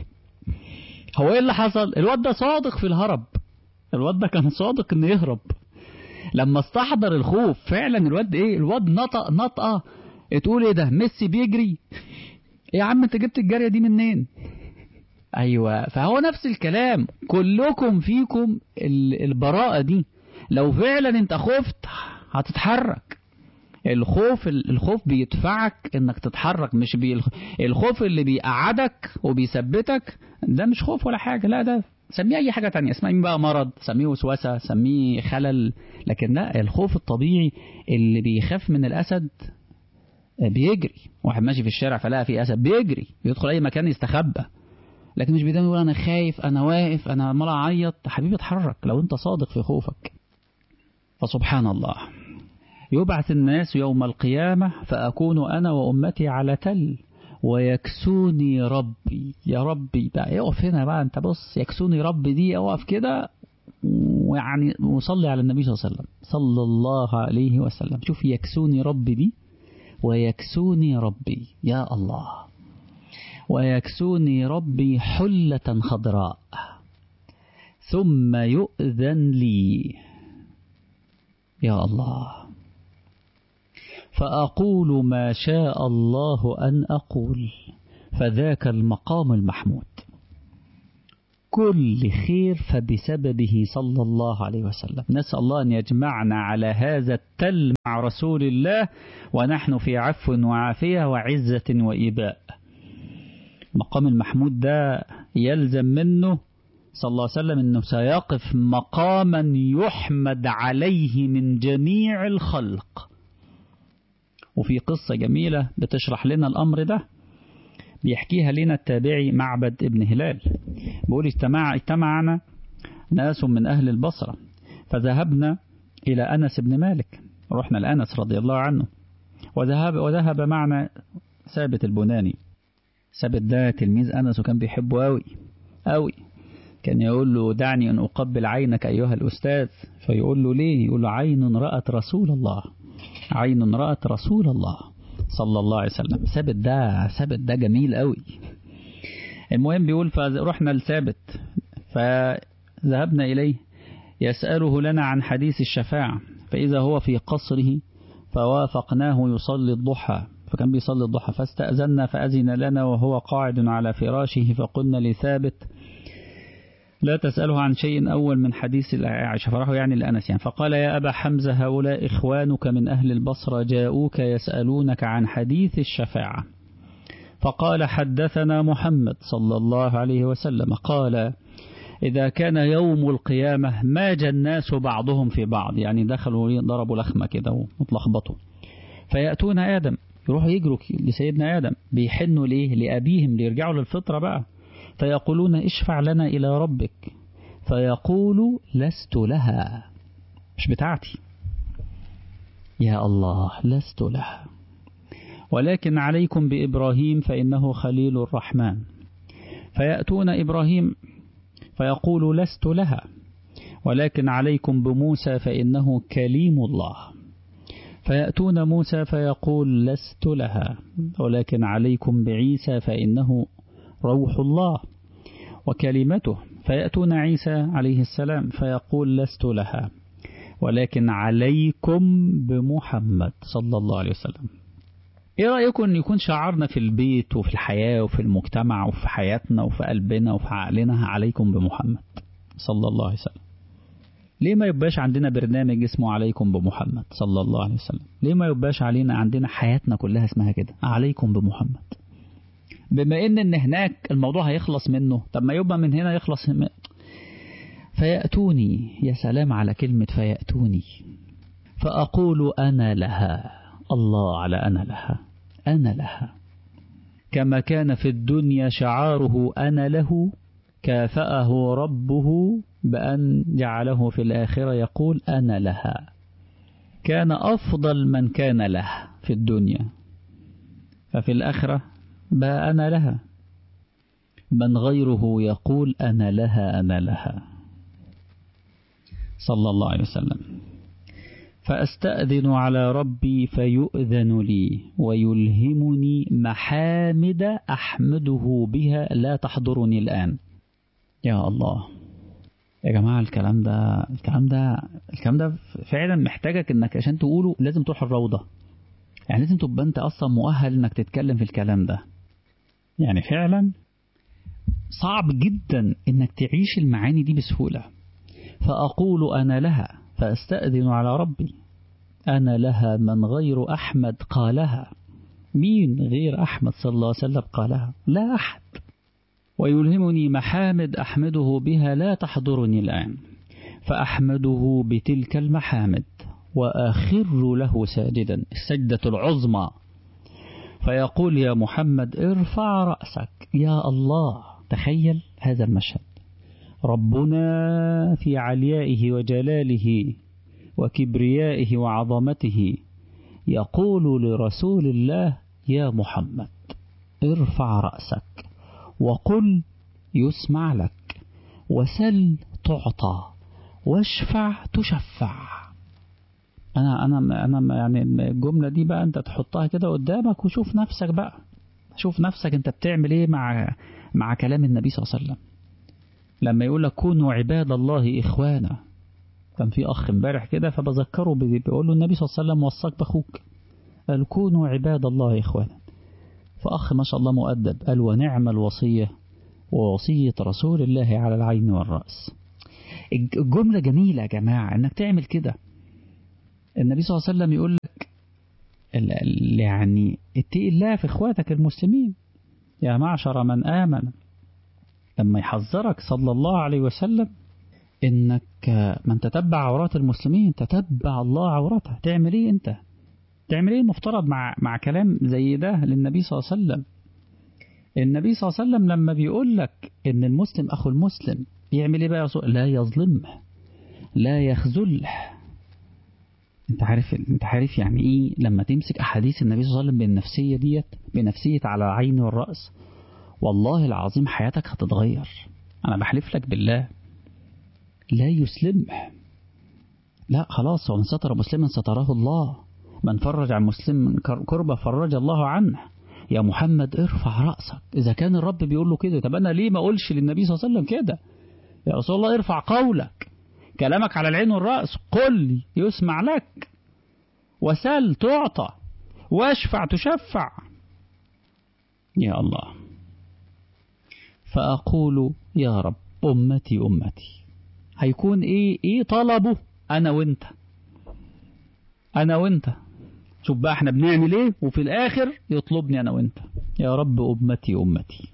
هو ايه اللي حصل الواد ده صادق في الهرب الواد ده كان صادق انه يهرب لما استحضر الخوف فعلا الواد ايه الواد نطق نطقه تقول ايه ده ميسي بيجري يا عم انت جبت الجاريه دي منين ايوه فهو نفس الكلام كلكم فيكم البراءه دي لو فعلا انت خفت هتتحرك الخوف الخوف بيدفعك انك تتحرك مش بي الخوف اللي بيقعدك وبيثبتك ده مش خوف ولا حاجه لا ده سميه اي حاجه تانية اسميه بقى مرض سميه وسوسه سميه خلل لكن لا الخوف الطبيعي اللي بيخاف من الاسد بيجري واحد ماشي في الشارع فلقى في اسد بيجري يدخل اي مكان يستخبى لكن مش بيدام يقول انا خايف انا واقف انا عمال اعيط حبيبي اتحرك لو انت صادق في خوفك فسبحان الله يبعث الناس يوم القيامة فأكون أنا وأمتي على تل ويكسوني ربي يا ربي بقى يقف هنا بقى انت بص يكسوني ربي دي اقف كده ويعني وصلي على النبي صلى الله عليه وسلم صلى الله عليه وسلم شوف يكسوني ربي دي ويكسوني ربي يا الله ويكسوني ربي حلة خضراء ثم يؤذن لي يا الله فأقول ما شاء الله أن أقول فذاك المقام المحمود كل خير فبسببه صلى الله عليه وسلم نسأل الله أن يجمعنا على هذا التل مع رسول الله ونحن في عفو وعافية وعزة وإباء مقام المحمود ده يلزم منه صلى الله عليه وسلم أنه سيقف مقاما يحمد عليه من جميع الخلق وفي قصة جميلة بتشرح لنا الأمر ده بيحكيها لنا التابعي معبد ابن هلال بيقول اجتمع اجتمعنا ناس من أهل البصرة فذهبنا إلى أنس بن مالك رحنا لأنس رضي الله عنه وذهب, وذهب معنا ثابت البناني ثابت ده تلميذ أنس وكان بيحبه أوي أوي كان يقول له دعني أن أقبل عينك أيها الأستاذ فيقول له ليه يقول له عين رأت رسول الله عين رأت رسول الله صلى الله عليه وسلم ثابت ده ثابت ده جميل قوي المهم بيقول فرحنا لثابت فذهبنا إليه يسأله لنا عن حديث الشفاعة فإذا هو في قصره فوافقناه يصلي الضحى فكان بيصلي الضحى فاستأذنا فأذن لنا وهو قاعد على فراشه فقلنا لثابت لا تسأله عن شيء أول من حديث عائشة فرحوا يعني لأنس يعني فقال يا أبا حمزة هؤلاء إخوانك من أهل البصرة جاءوك يسألونك عن حديث الشفاعة فقال حدثنا محمد صلى الله عليه وسلم قال إذا كان يوم القيامة ماج الناس بعضهم في بعض يعني دخلوا ضربوا لخمة كده وتلخبطوا فيأتون آدم يروحوا يجروا لسيدنا آدم بيحنوا ليه لأبيهم ليرجعوا للفطرة بقى فيقولون اشفع لنا إلى ربك فيقول لست لها مش بتاعتي يا الله لست لها ولكن عليكم بإبراهيم فإنه خليل الرحمن فيأتون إبراهيم فيقول لست لها ولكن عليكم بموسى فإنه كليم الله فيأتون موسى فيقول لست لها ولكن عليكم بعيسى فإنه روح الله وكلمته فيأتون عيسى عليه السلام فيقول لست لها ولكن عليكم بمحمد صلى الله عليه وسلم ايه رأيكم ان يكون شعارنا في البيت وفي الحياة وفي المجتمع وفي حياتنا وفي قلبنا وفي عقلنا عليكم بمحمد صلى الله عليه وسلم ليه ما يبقاش عندنا برنامج اسمه عليكم بمحمد صلى الله عليه وسلم ليه ما يبقاش علينا عندنا حياتنا كلها اسمها كده عليكم بمحمد بما ان ان هناك الموضوع هيخلص منه طب ما يبقى من هنا يخلص من فيأتوني يا سلام على كلمة فيأتوني فأقول أنا لها الله على أنا لها أنا لها كما كان في الدنيا شعاره أنا له كافأه ربه بأن جعله في الآخرة يقول أنا لها كان أفضل من كان له في الدنيا ففي الآخرة بقى أنا لها من غيره يقول أنا لها أنا لها صلى الله عليه وسلم فأستأذن على ربي فيؤذن لي ويلهمني محامد أحمده بها لا تحضرني الآن يا الله يا جماعة الكلام ده الكلام ده الكلام ده فعلا محتاجك انك عشان تقوله لازم تروح الروضة يعني لازم تبقى انت اصلا مؤهل انك تتكلم في الكلام ده يعني فعلا صعب جدا انك تعيش المعاني دي بسهولة فأقول أنا لها فأستأذن على ربي أنا لها من غير أحمد قالها مين غير أحمد صلى الله عليه وسلم قالها لا أحد ويلهمني محامد أحمده بها لا تحضرني الآن فأحمده بتلك المحامد وأخر له ساجدا السجدة العظمى فيقول يا محمد ارفع رأسك يا الله تخيل هذا المشهد ربنا في عليائه وجلاله وكبريائه وعظمته يقول لرسول الله يا محمد ارفع رأسك وقل يسمع لك وسل تعطى واشفع تشفع انا انا انا يعني الجمله دي بقى انت تحطها كده قدامك وشوف نفسك بقى شوف نفسك انت بتعمل ايه مع مع كلام النبي صلى الله عليه وسلم لما يقول لك كونوا عباد الله اخوانا كان في اخ امبارح كده فبذكره بيقول له النبي صلى الله عليه وسلم وصاك باخوك قال كونوا عباد الله اخوانا فأخ ما شاء الله مؤدب قال ونعم الوصية ووصية رسول الله على العين والرأس الجملة جميلة يا جماعة انك تعمل كده النبي صلى الله عليه وسلم يقول لك يعني اتقي الله في اخواتك المسلمين يا معشر من آمن لما يحذرك صلى الله عليه وسلم انك من تتبع عورات المسلمين تتبع الله عورتها تعمل ايه انت تعمل ايه المفترض مع مع كلام زي ده للنبي صلى الله عليه وسلم النبي صلى الله عليه وسلم لما بيقول لك ان المسلم اخو المسلم يعمل ايه بقى لا يظلمه لا يخذله انت عارف انت عارف يعني ايه لما تمسك احاديث النبي صلى الله عليه وسلم بالنفسيه ديت بنفسيه على العين والراس والله العظيم حياتك هتتغير انا بحلف لك بالله لا يسلمه لا خلاص ومن ستر مسلما ستراه الله من فرج عن مسلم كربة فرج الله عنه يا محمد ارفع رأسك إذا كان الرب بيقول له كده طب أنا ليه ما أقولش للنبي صلى الله عليه وسلم كده يا رسول الله ارفع قولك كلامك على العين والرأس قل لي يسمع لك وسل تعطى واشفع تشفع يا الله فأقول يا رب أمتي أمتي هيكون إيه إيه طلبه أنا وإنت أنا وإنت شوف بقى احنا بنعمل ايه وفي الآخر يطلبني أنا وإنت يا رب أمتي أمتي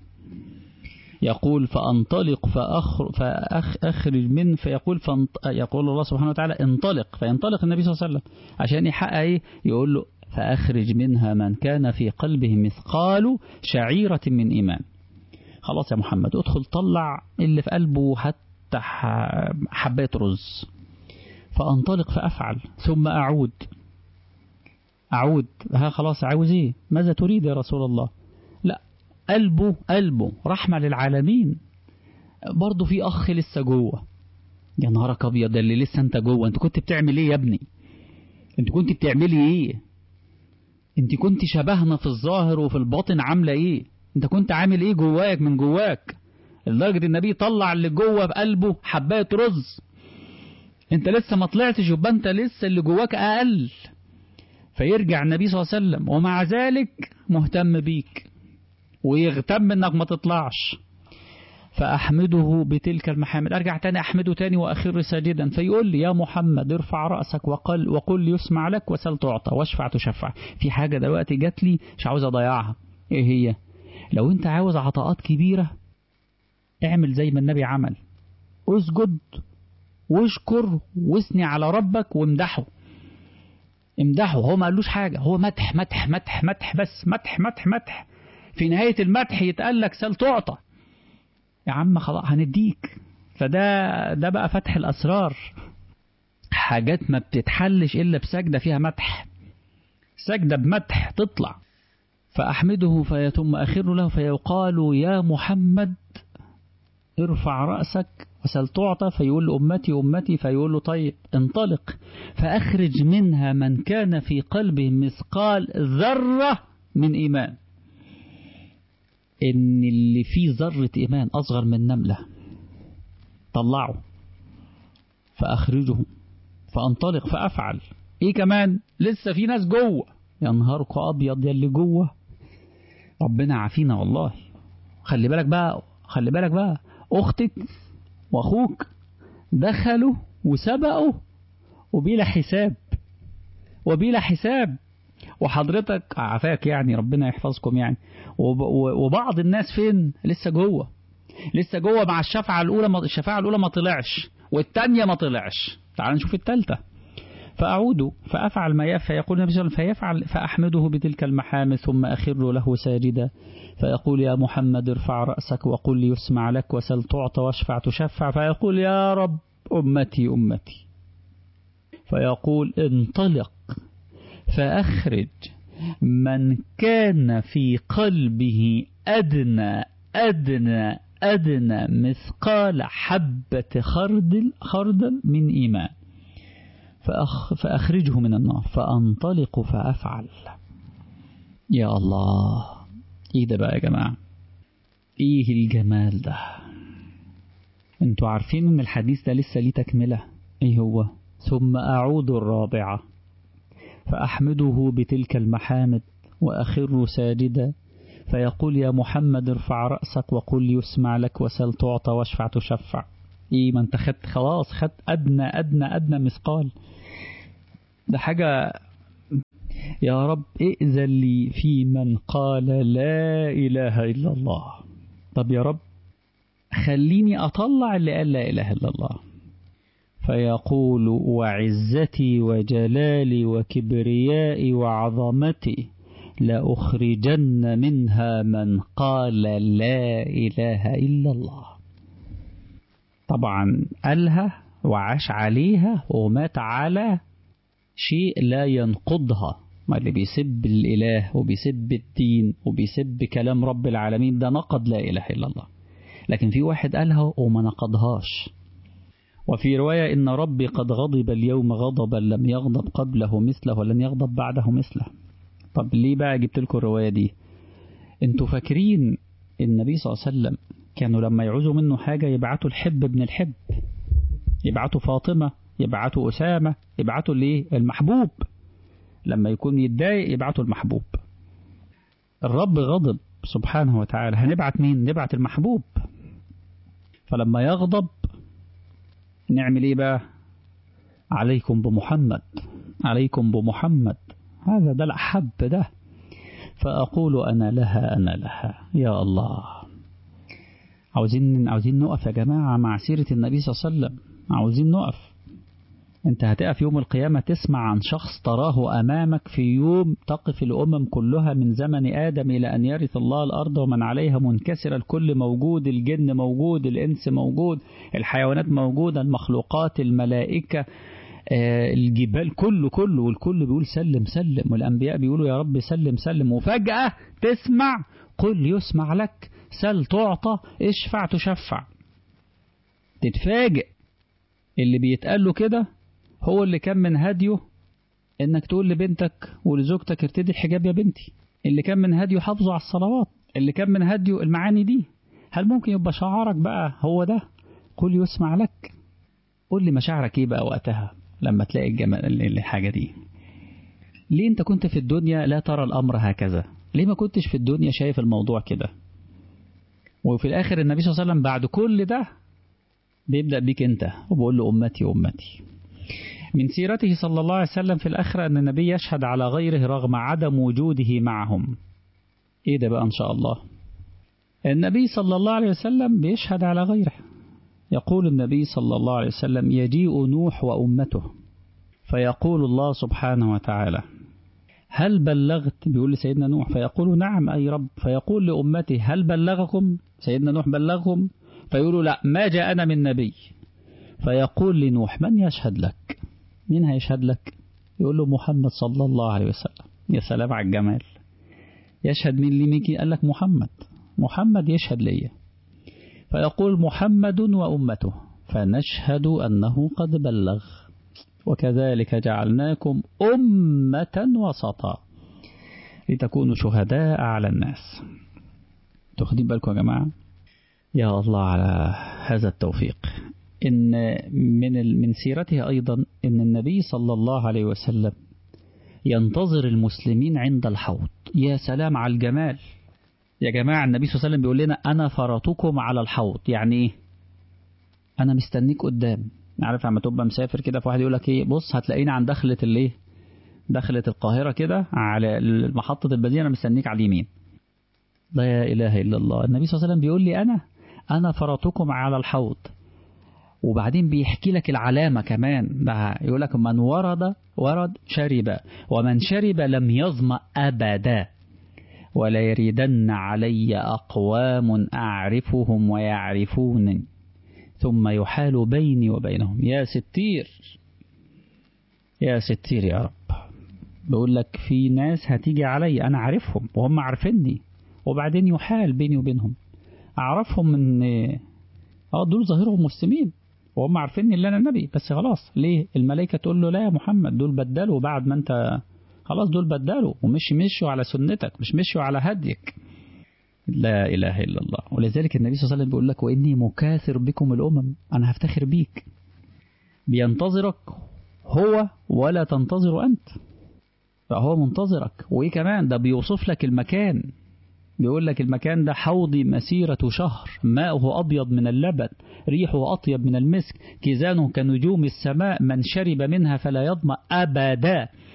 يقول فأنطلق فأخر فأخرج من فيقول فانط... يقول الله سبحانه وتعالى انطلق فينطلق النبي صلى الله عليه وسلم عشان يحقق ايه يقول له فأخرج منها من كان في قلبه مثقال شعيرة من إيمان خلاص يا محمد ادخل طلع اللي في قلبه حتى حبات رز فأنطلق فأفعل ثم أعود أعود ها خلاص عاوز ايه ماذا تريد يا رسول الله لا قلبه قلبه رحمة للعالمين برضه في أخ لسه جوه يا نهارك أبيض اللي لسه أنت جوه أنت كنت بتعمل إيه يا ابني أنت كنت بتعملي إيه أنت كنت شبهنا في الظاهر وفي الباطن عاملة إيه أنت كنت عامل إيه جواك من جواك لدرجة النبي طلع اللي جوه بقلبه حباية رز أنت لسه ما طلعتش يبقى أنت لسه اللي جواك أقل فيرجع النبي صلى الله عليه وسلم ومع ذلك مهتم بيك ويغتم انك ما تطلعش فأحمده بتلك المحامد أرجع تاني أحمده تاني وأخر ساجدا فيقول لي يا محمد ارفع رأسك وقل وقل يسمع لك وسل تعطى واشفع تشفع في حاجة دلوقتي جات لي مش عاوز أضيعها إيه هي لو أنت عاوز عطاءات كبيرة اعمل زي ما النبي عمل اسجد واشكر واثني على ربك وامدحه امدحه هو ما قالوش حاجة هو مدح مدح مدح مدح بس مدح مدح مدح في نهاية المدح يتقال لك سل تعطى يا عم خلاص هنديك فده ده بقى فتح الأسرار حاجات ما بتتحلش إلا بسجدة فيها مدح سجدة بمدح تطلع فأحمده فيتم أخر له فيقال يا محمد ارفع رأسك وسل تعطى فيقول أمتي أمتي فيقول له طيب انطلق فأخرج منها من كان في قلبه مثقال ذرة من إيمان إن اللي فيه ذرة إيمان أصغر من نملة طلعه فأخرجه فأنطلق فأفعل إيه كمان لسه في ناس جوه يا نهارك أبيض يا اللي جوه ربنا عافينا والله خلي بالك بقى خلي بالك بقى أختك وأخوك دخلوا وسبقوا وبلا حساب وبلا حساب وحضرتك عفاك يعني ربنا يحفظكم يعني وبعض الناس فين لسه جوه لسه جوه مع الشفاعة الأولى ما الشفاعة الأولى ما طلعش والتانية ما طلعش تعال نشوف التالتة فأعود فأفعل ما يفعل فيقول النبي صلى الله عليه وسلم فيفعل فأحمده بتلك المحامد ثم أخر له ساجدا فيقول يا محمد ارفع رأسك وقل يسمع لك وسل تعطى واشفع تشفع فيقول يا رب أمتي أمتي فيقول انطلق فأخرج من كان في قلبه أدنى أدنى أدنى مثقال حبة خردل, خردل من إيمان فأخ فأخرجه من النار فأنطلق فأفعل يا الله إيه ده بقى يا جماعة إيه الجمال ده انتوا عارفين ان الحديث ده لسه ليه تكملة ايه هو ثم أعود الرابعة فأحمده بتلك المحامد وأخر ساجدا فيقول يا محمد ارفع رأسك وقل يسمع لك وسل تعطى واشفع تشفع ايه ما انت خدت خلاص خدت أدنى أدنى أدنى مثقال ده حاجة يا رب ائذن لي في من قال لا إله إلا الله طب يا رب خليني أطلع اللي قال لا إله إلا الله فيقول وعزتي وجلالي وكبريائي وعظمتي لأخرجن منها من قال لا إله إلا الله طبعا قالها وعاش عليها ومات على شيء لا ينقضها ما اللي بيسب الإله وبيسب الدين وبيسب كلام رب العالمين ده نقض لا إله إلا الله لكن في واحد قالها وما نقضهاش وفي رواية إن ربي قد غضب اليوم غضبا لم يغضب قبله مثله ولن يغضب بعده مثله طب ليه بقى جبت لكم الرواية دي انتوا فاكرين النبي صلى الله عليه وسلم كانوا لما يعوزوا منه حاجة يبعتوا الحب ابن الحب يبعتوا فاطمة يبعتوا أسامة يبعتوا ليه المحبوب لما يكون يتضايق يبعتوا المحبوب الرب غضب سبحانه وتعالى هنبعت مين نبعت المحبوب فلما يغضب نعمل ايه بقى عليكم بمحمد عليكم بمحمد هذا ده الأحب ده فأقول أنا لها أنا لها يا الله عاوزين عاوزين نقف يا جماعة مع سيرة النبي صلى الله عليه وسلم عاوزين نقف انت هتقف يوم القيامة تسمع عن شخص تراه أمامك في يوم تقف الأمم كلها من زمن آدم إلى أن يرث الله الأرض ومن عليها منكسر الكل موجود الجن موجود الإنس موجود الحيوانات موجودة المخلوقات الملائكة الجبال كله كله والكل بيقول سلم سلم والأنبياء بيقولوا يا رب سلم سلم وفجأة تسمع قل يسمع لك سل تعطى اشفع تشفع تتفاجئ اللي بيتقال له كده هو اللي كان من هديه انك تقول لبنتك ولزوجتك ارتدي الحجاب يا بنتي اللي كان من هديه حافظوا على الصلوات اللي كان من هديه المعاني دي هل ممكن يبقى شعارك بقى هو ده قل يسمع لك قول لي مشاعرك ايه بقى وقتها لما تلاقي الجمال الحاجة دي ليه انت كنت في الدنيا لا ترى الأمر هكذا ليه ما كنتش في الدنيا شايف الموضوع كده وفي الآخر النبي صلى الله عليه وسلم بعد كل ده بيبدأ بيك انت وبقول له أمتي أمتي من سيرته صلى الله عليه وسلم في الآخرة أن النبي يشهد على غيره رغم عدم وجوده معهم إيه ده بقى إن شاء الله النبي صلى الله عليه وسلم بيشهد على غيره يقول النبي صلى الله عليه وسلم يجيء نوح وأمته فيقول الله سبحانه وتعالى هل بلغت بيقول لسيدنا نوح فيقول نعم أي رب فيقول لأمته هل بلغكم سيدنا نوح بلغهم فيقولوا لا ما جاءنا من نبي فيقول لنوح من يشهد لك مين هيشهد لك يقول له محمد صلى الله عليه وسلم يا سلام على الجمال يشهد مين لي ميكي قال لك محمد محمد يشهد ليا فيقول محمد وأمته فنشهد أنه قد بلغ وكذلك جعلناكم أمة وسطا لتكونوا شهداء على الناس تاخدين بالكم يا جماعة يا الله على هذا التوفيق إن من من سيرته أيضا إن النبي صلى الله عليه وسلم ينتظر المسلمين عند الحوض يا سلام على الجمال يا جماعة النبي صلى الله عليه وسلم بيقول لنا أنا فرطكم على الحوض يعني إيه أنا مستنيك قدام عارف لما تبقى مسافر كده في واحد يقول لك إيه بص هتلاقيني عند دخلة الإيه دخلة القاهرة كده على محطة البنزين أنا مستنيك على اليمين لا إله إلا الله النبي صلى الله عليه وسلم بيقول لي أنا أنا فرطكم على الحوض وبعدين بيحكي لك العلامة كمان ده يقول لك من ورد ورد شرب ومن شرب لم يظمأ أبدا ولا يريدن علي أقوام أعرفهم ويعرفونني ثم يحال بيني وبينهم يا ستير يا ستير يا رب بقول لك في ناس هتيجي علي أنا عارفهم وهم عارفيني وبعدين يحال بيني وبينهم أعرفهم من اه دول ظاهرهم مسلمين وهم عارفين ان انا النبي بس خلاص ليه الملائكه تقول له لا يا محمد دول بدلوا بعد ما انت خلاص دول بدلوا ومش مشوا على سنتك مش مشوا على هديك لا اله الا الله ولذلك النبي صلى الله عليه وسلم بيقول لك واني مكاثر بكم الامم انا هفتخر بيك بينتظرك هو ولا تنتظر انت فهو منتظرك وايه كمان ده بيوصف لك المكان بيقول لك المكان ده حوضي مسيرة شهر ماؤه أبيض من اللبن ريحه أطيب من المسك كيزانه كنجوم السماء من شرب منها فلا يظمأ أبدا